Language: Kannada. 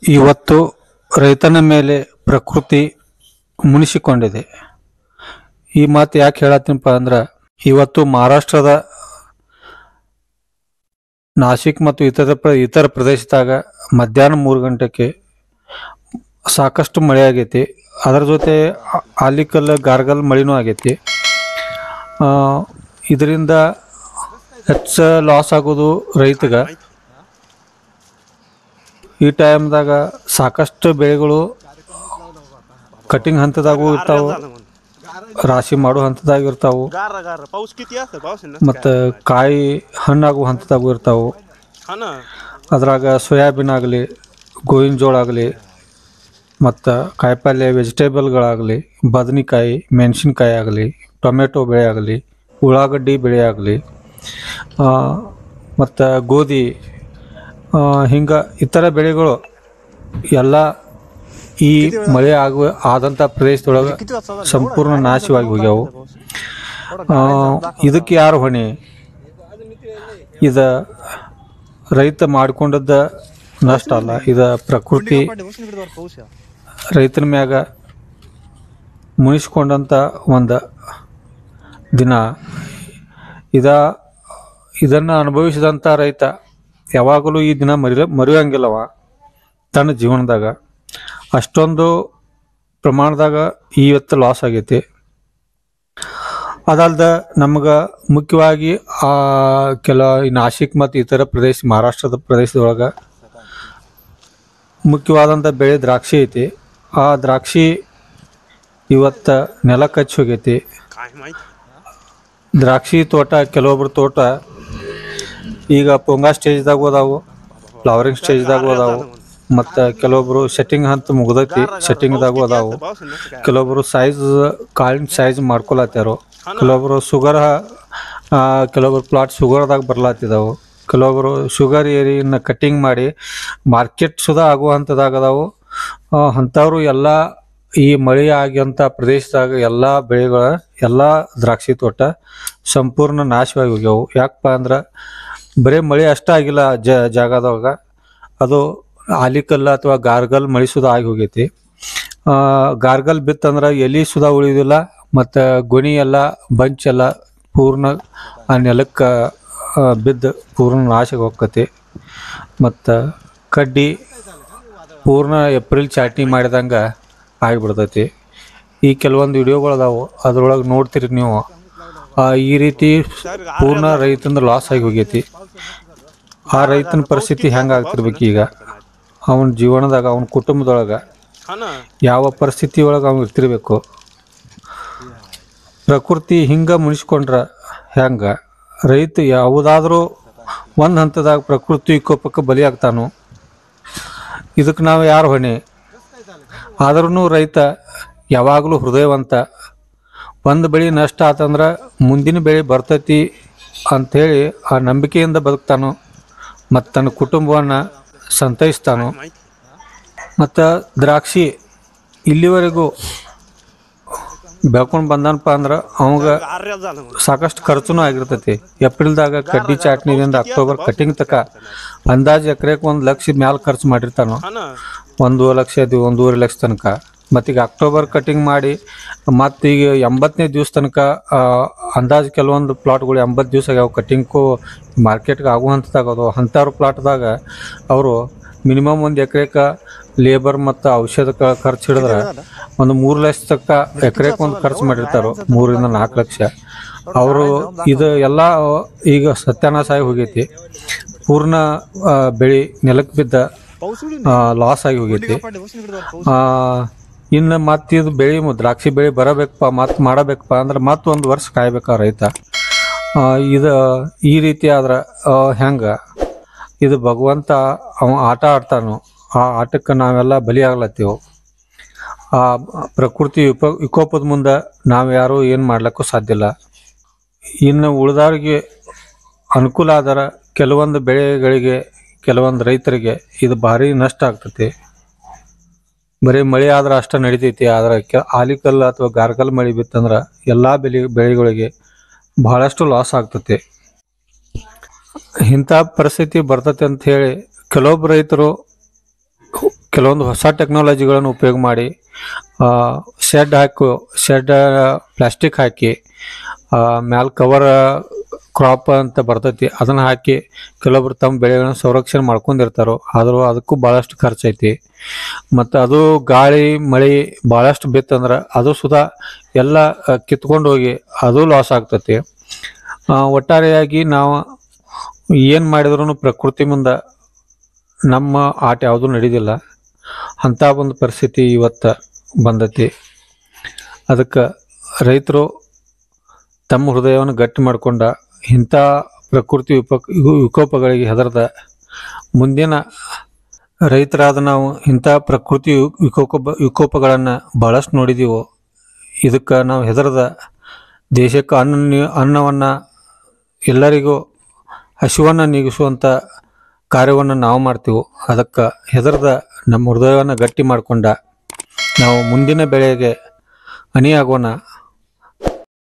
ಇವತ್ತು ರೈತನ ಮೇಲೆ ಪ್ರಕೃತಿ ಮುನಿಸಿಕೊಂಡಿದೆ ಈ ಮಾತು ಯಾಕೆ ಹೇಳತ್ತೀನಪ್ಪ ಅಂದ್ರೆ ಇವತ್ತು ಮಹಾರಾಷ್ಟ್ರದ ನಾಸಿಕ್ ಮತ್ತು ಇತರ ಪ್ರ ಇತರ ಪ್ರದೇಶದಾಗ ಮಧ್ಯಾಹ್ನ ಮೂರು ಗಂಟೆಗೆ ಸಾಕಷ್ಟು ಮಳೆ ಆಗೈತಿ ಅದರ ಜೊತೆ ಆ- ಆಲಿಕಲ್ ಗಾರ್ಗಲ್ ಮಳಿನೂ ಆಗೈತಿ ಇದರಿಂದ ಹೆಚ್ಚ ಲಾಸ್ ಆಗೋದು ರೈತಗ ಈ ಟೈಮ್ದಾಗ ಸಾಕಷ್ಟು ಬೆಳೆಗಳು ಕಟಿಂಗ್ ಹಂತದಾಗೂ ಇರ್ತಾವು ರಾಶಿ ಮಾಡೋ ಹಂತದಾಗ ಇರ್ತಾವು गार गार पाऊस किती असतं पाऊस आहे ना ಮತ್ತು ಕಾಯಿ ಹಣ್ಣಾಗೋ ಹಂತದಾಗೂ ಇರ್ತಾವು हा ना ಅದ್ರಾಗ ಸೋಯಾಬೀನ್ ಆಗಲಿ ಗೋವಿನ ಜೋಳ ಆಗಲಿ ಮತ್ತು ಕಾಯಿಪಲ್ಯ ವೆಜಿಟೇಬಲ್ಗಳಾಗಲಿ ಬದನೆಕಾಯಿ ಮೆಣಸಿನ್ಕಾಯಿ ಆಗಲಿ ಟೊಮೆಟೊ ಬೆಳೆ ಆಗಲಿ ಉಳ್ಳಾಗಡ್ಡಿ ಬೆಳೆ ಆಗಲಿ ಮತ್ತು ಗೋಧಿ ಹಿಂಗೆ ಇತರ ಬೆಳೆಗಳು ಎಲ್ಲ ಈ ಮಳೆ ಆಗುವ ಆದಂಥ ಪ್ರದೇಶದೊಳಗೆ ಸಂಪೂರ್ಣ ನಾಶವಾಗಿ ಹೋಗ್ಯಾವು ಆ, ಇದಕ್ಕೆ ಯಾರು ಹೊಣೆ ಇದ ರೈತ ಮಾಡಿಕೊಂಡದ್ದ ನಷ್ಟ ಅಲ್ಲ ಇದ ಪ್ರಕೃತಿ ರೈತನ ಮ್ಯಾಗ ಮುನಿಸ್ಕೊಂಡಂತ ಒಂದು ದಿನ ಇದ ಇದನ್ನು ಅನುಭವಿಸಿದಂಥ ರೈತ ಯಾವಾಗಲೂ ಈ ದಿನ ಮರಿ ಮರೆಯೋಂಗಿಲ್ಲವ ತನ್ನ ಜೀವನದಾಗ ಅಷ್ಟೊಂದು ಪ್ರಮಾಣದಾಗ ಇವತ್ತು ಲಾಸ್ ಆಗೈತಿ ಅದಲ್ದ ನಮ್ಗೆ ಮುಖ್ಯವಾಗಿ ಆ ಕೆಲ ಈ ನಾಸಿಕ್ ಮತ್ತು ಇತರ ಪ್ರದೇಶ ಮಹಾರಾಷ್ಟ್ರದ ಪ್ರದೇಶದೊಳಗೆ ಮುಖ್ಯವಾದಂಥ ಬೆಳೆ ದ್ರಾಕ್ಷಿ ಐತಿ ಆ ದ್ರಾಕ್ಷಿ ಇವತ್ತು ನೆಲ ಕಚ್ಚಿ ಹೋಗೈತಿ काय माहित ದ್ರಾಕ್ಷಿ ತೋಟ ಕೆಲವೊಬ್ರ ತೋಟ ಈಗ ಪೊಂಗಾ ಸ್ಟೇಜ್ದಾಗ ಅದಾವು ಫ್ಲವರಿಂಗ್ ಸ್ಟೇಜ್ದಾಗ ಅದಾವು ಮತ್ತು ಕೆಲವೊಬ್ರು ಸೆಟ್ಟಿಂಗ್ ಹಂತ ಮುಗ್ದೈತಿ ಸೆಟ್ಟಿಂಗ್ದಾಗೂ ಅದಾವು पाऊस आहे ना काय ಕೆಲವೊಬ್ರು ಸೈಜ್ ಕಾಳಿನ ಸೈಜ್ ಮಾಡ್ಕೊಳತ್ಯಾರು ಕೆಲವೊಬ್ರು ಶುಗರ್ ಕೆಲವೊಬ್ರು ಪ್ಲಾಟ್ ಶುಗರ್ದಾಗ ಬರ್ಲಾತಿದಾವು ಕೆಲವೊಬ್ರು ಶುಗರ್ ಏರಿನ ಕಟ್ಟಿಂಗ್ ಮಾಡಿ ಮಾರ್ಕೆಟ್ ಸುಧಾ ಆಗೋ ಹಂತದಾಗ ಅದಾವು ಆ, ಅಂಥವ್ರು ಎಲ್ಲ ಈ ಮಳೆ ಆಗಿಂಥ ಪ್ರದೇಶದಾಗ ಎಲ್ಲ ಬೆಳೆಗಳ ಎಲ್ಲ ದ್ರಾಕ್ಷಿ ತೋಟ ಸಂಪೂರ್ಣ ನಾಶವಾಗಿ ಹೋಗ್ಯಾವು ಯಾಕಪ್ಪ ಅಂದ್ರೆ ಬರೀ ಮಳೆ ಅಷ್ಟೇ ಆಗಿಲ್ಲ ಜ ಜಾಗದಾಗ ಅದು ಆಲಿಕಲ್ಲ ಅಥವಾ ಗಾರ್ಗಲ್ ಮಳೆ ಸುಧಾ ಆಗಿ ಹೋಗೈತಿ ಆ, ಗಾರ್ಗಲ್ ಬಿತ್ತಂದ್ರೆ ಎಲಿ ಸುಧಾ ಉಳಿಯೋದಿಲ್ಲ ಮತ್ತು ಗೊಣಿ ಎಲ್ಲ ಬಂಚ್ ಎಲ್ಲ ಪೂರ್ಣ ಆ ನೆಲಕ್ಕೆ ಬಿದ್ದು ಪೂರ್ಣ ನಾಶಕ್ಕೆ ಹೋಗ್ತತಿ ಮತ್ತು ಕಡ್ಡಿ ಪೂರ್ಣ ಏಪ್ರಿಲ್ ಚಾಟ್ನಿ ಮಾಡಿದಂಗೆ ಆಗಿಬಿಡ್ತೈತಿ ಈ ಕೆಲವೊಂದು ವಿಡಿಯೋಗಳು ಅದಾವು ಅದ್ರೊಳಗೆ ನೋಡ್ತೀರಿ ನೀವು ಆ, ಈ ರೀತಿ ಪೂರ್ಣ ರೈತಂದು ಲಾಸ್ ಆಗಿ ಹೋಗೈತಿ ಆ ರೈತನ ಪರಿಸ್ಥಿತಿ ಹೆಂಗೆ ಆಗ್ತಿರ್ಬೇಕು ಈಗ ಅವನ ಜೀವನದಾಗ ಅವನ ಕುಟುಂಬದೊಳಗೆ हा ना ಯಾವ ಪರಿಸ್ಥಿತಿ ಒಳಗೆ ಅವ್ನು ಇರ್ತಿರ್ಬೇಕು ಪ್ರಕೃತಿ ಹಿಂಗೆ ಮುನಿಸ್ಕೊಂಡ್ರ ಹೆಂಗ ರೈತ ಯಾವುದಾದ್ರೂ ಒಂದು ಹಂತದಾಗ ಪ್ರಕೃತಿ ವಿಕೋಪಕ್ಕೆ ಬಲಿಯಾಗ್ತಾನೋ ಇದಕ್ಕೆ ನಾವು ಯಾರು ಹೊಣೆ ಆದ್ರೂ ರೈತ ಯಾವಾಗಲೂ ಹೃದಯವಂತ ಒಂದು ಬೆಳೆ ನಷ್ಟ ಆತಂದ್ರೆ ಮುಂದಿನ ಬೆಳೆ ಬರ್ತೈತಿ ಅಂಥೇಳಿ ಆ ನಂಬಿಕೆಯಿಂದ ಬದುಕ್ತಾನೋ ಮತ್ತು ತನ್ನ ಕುಟುಂಬವನ್ನು ಸಂತೈಸ್ತಾನೋ माहित ಮತ್ತು ದ್ರಾಕ್ಷಿ ಇಲ್ಲಿವರೆಗೂ ಬೆಳ್ಕೊಂಡು ಬಂದನಪ್ಪ ಅಂದ್ರೆ ಅವಾಗ आर्या झालं म्हणून ಸಾಕಷ್ಟು ಖರ್ಚುನೂ ಆಗಿರ್ತೈತಿ ಏಪ್ರಿಲ್ದಾಗ ಕಡ್ಡಿ ಚಾಟ್ನಿದಿಂದ ಅಕ್ಟೋಬರ್ ಕಟಿಂಗ್ ತಕ ಅಂದಾಜು ಎಕರೆಗೆ ಒಂದು ಲಕ್ಷ ಮ್ಯಾಲ ಖರ್ಚು ಮಾಡಿರ್ತಾನು हा ना ಒಂದು ಲಕ್ಷ ಇದು ಒಂದೂವರೆ ಲಕ್ಷ ತನಕ ಮತ್ತೀಗ ಅಕ್ಟೋಬರ್ ಕಟಿಂಗ್ ಮಾಡಿ ಮತ್ತೀಗ ಎಂಬತ್ತನೇ ದಿವಸ ತನಕ ಆ, ಅಂದಾಜು ಕೆಲವೊಂದು ಪ್ಲಾಟ್ಗಳು ಎಂಬತ್ತು ದಿವಸ ಆಗ್ಯಾವ ಕಟಿಂಗ್ಕು ಮಾರ್ಕೆಟ್ಗೆ ಆಗುವಂಥದಾಗ ಅದು ಅಂಥವ್ರ ಪ್ಲಾಟ್ದಾಗ ಅವರು ಮಿನಿಮಮ್ ಒಂದು ಎಕರೆಗೆ ಲೇಬರ್ ಮತ್ತು ಔಷಧ ಖರ್ಚು ಹಿಡಿದ್ರೆ ಒಂದು ಮೂರು ಲಕ್ಷ ತನಕ ಎಕರೆಗೆ ಒಂದು ಖರ್ಚು ಮಾಡಿರ್ತಾರೋ ಮೂರರಿಂದ ನಾಲ್ಕು ಲಕ್ಷ ಅವರು ಇದು ಎಲ್ಲ ಈಗ ಸತ್ಯಾನಾಶ ಆಗಿ ಹೋಗೈತಿ ಪೂರ್ಣ ಆ, ಬೆಳೆ ನೆಲಕ್ಕೆ ಬಿದ್ದ ಲಾಸ್ ಆಗಿ ಹೋಗೈತಿ ಆ, ಇನ್ನು ಮತ್ತೆ ಇದು ಬೆಳೆ ಮ- ದ್ರಾಕ್ಷಿ ಬೆಳೆ ಬರಬೇಕಪ್ಪ ಮತ್ತೆ ಮಾಡಬೇಕಪ್ಪ ಅಂದ್ರೆ ಮತ್ತೆ ಒಂದು ವರ್ಷ ಕಾಯ್ಬೇಕ ರೈತ ಆ, ಇದು ಈ ರೀತಿ ಆದ್ರೆ ಹೆಂಗೆ ಇದು ಭಗವಂತ ಅವ ಆಟ ಆಡ್ತಾನೋ ಆ ಆಟಕ್ಕೆ ನಾವೆಲ್ಲ ಬಲಿಯಾಗ್ಲತ್ತೀವಿ ಆ ಪ್ರಕೃತಿ ವಿಪ ವಿಕೋಪದ ಮುಂದೆ ನಾವು ಯಾರು ಏನು ಮಾಡ್ಲಿಕ್ಕೂ ಸಾಧ್ಯ ಇಲ್ಲ ಇನ್ನು ಉಳಿದವ್ರಿಗೆ ಅನುಕೂಲ ಆದರ ಕೆಲವೊಂದು ಬೆಳೆಗಳಿಗೆ ಕೆಲವೊಂದು ರೈತರಿಗೆ ಇದು ಭಾರಿ ನಷ್ಟ ಆಗ್ತೈತಿ ಬರೀ ಮಳೆ ಆದ್ರೆ ಅಷ್ಟ ನಡಿತೈತಿ ಆದ್ರೆ ಕೆ ಆಲಿಕಲ್ ಅಥವಾ ಗಾರ್ಗಲ್ ಮಳೆ ಬಿತ್ತಂದ್ರೆ ಎಲ್ಲ ಬೆಳೆ ಬೆಳೆಗಳಿಗೆ ಬಹಳಷ್ಟು ಲಾಸ್ ಆಗ್ತೈತಿ ಇಂಥ ಪರಿಸ್ಥಿತಿ ಬರ್ತೈತಿ ಅಂತ ಹೇಳಿ ಕೆಲವೊಬ್ಬ ರೈತರು ಕೆಲವೊಂದು ಹೊಸ ಟೆಕ್ನಾಲಜಿಗಳನ್ನು ಉಪಯೋಗ ಮಾಡಿ ಶೆಡ್ ಹಾಕು ಶೆಡ್ ಪ್ಲಾಸ್ಟಿಕ್ ಹಾಕಿ ಮ್ಯಾಲ್ ಕವರ್ ಕ್ರಾಪ್ ಅಂತ ಬರ್ತೈತಿ ಅದನ್ನು ಹಾಕಿ ಕೆಲವೊಬ್ರು ತಮ್ಮ ಬೆಳೆಗಳನ್ನು ಸಂರಕ್ಷಣೆ ಮಾಡ್ಕೊಂಡಿರ್ತಾರೋ ಆದರೂ ಅದಕ್ಕೂ ಭಾಳಷ್ಟು ಖರ್ಚೈತಿ ಮತ್ತು ಅದು ಗಾಳಿ ಮಳೆ ಭಾಳಷ್ಟು ಬಿತ್ತಂದ್ರೆ ಅದು ಸುಧಾ ಎಲ್ಲ ಕಿತ್ಕೊಂಡು ಹೋಗಿ ಅದು ಲಾಸ್ ಆಗ್ತೈತಿ ಆ, ಒಟ್ಟಾರೆಯಾಗಿ ನಾವು ಏನು ಮಾಡಿದ್ರು ಪ್ರಕೃತಿ ಮುಂದೆ ನಮ್ಮ ಆಟ ಯಾವುದೂ ನಡೀದಿಲ್ಲ ಅಂಥ ಒಂದು ಪರಿಸ್ಥಿತಿ ಇವತ್ತು ಬಂದೈತಿ ಅದಕ್ಕೆ ರೈತರು ತಮ್ಮ ಹೃದಯವನ್ನು ಗಟ್ಟಿ ಮಾಡ್ಕೊಂಡ ಇಂಥ ಪ್ರಕೃತಿ ವಿಪ ವಿಕೋಪಗಳಿಗೆ ಹೆದರದ ಮುಂದಿನ ರೈತರಾದ ನಾವು ಇಂಥ ಪ್ರಕೃತಿ ವಿಕೋಪ ವಿಕೋಪಗಳನ್ನು ಭಾಳಷ್ಟು ನೋಡಿದೀವೋ ಇದಕ್ಕೆ ನಾವು ಹೆದರದ ದೇಶಕ್ಕೆ ಅನ್ನ ನೀ- ಅನ್ನವನ್ನು ಎಲ್ಲರಿಗೂ ಹಸಿವನ್ನು ನೀಗಿಸುವಂಥ ಕಾರ್ಯವನ್ನು ನಾವು ಮಾಡ್ತೀವಿ ಅದಕ್ಕೆ ಹೆದರದ ನಮ್ಮ ಹೃದಯವನ್ನು ಗಟ್ಟಿ ಮಾಡಿಕೊಂಡ ನಾವು ಮುಂದಿನ ಬೆಳೆಗೆ ಅಣಿಯಾಗೋಣ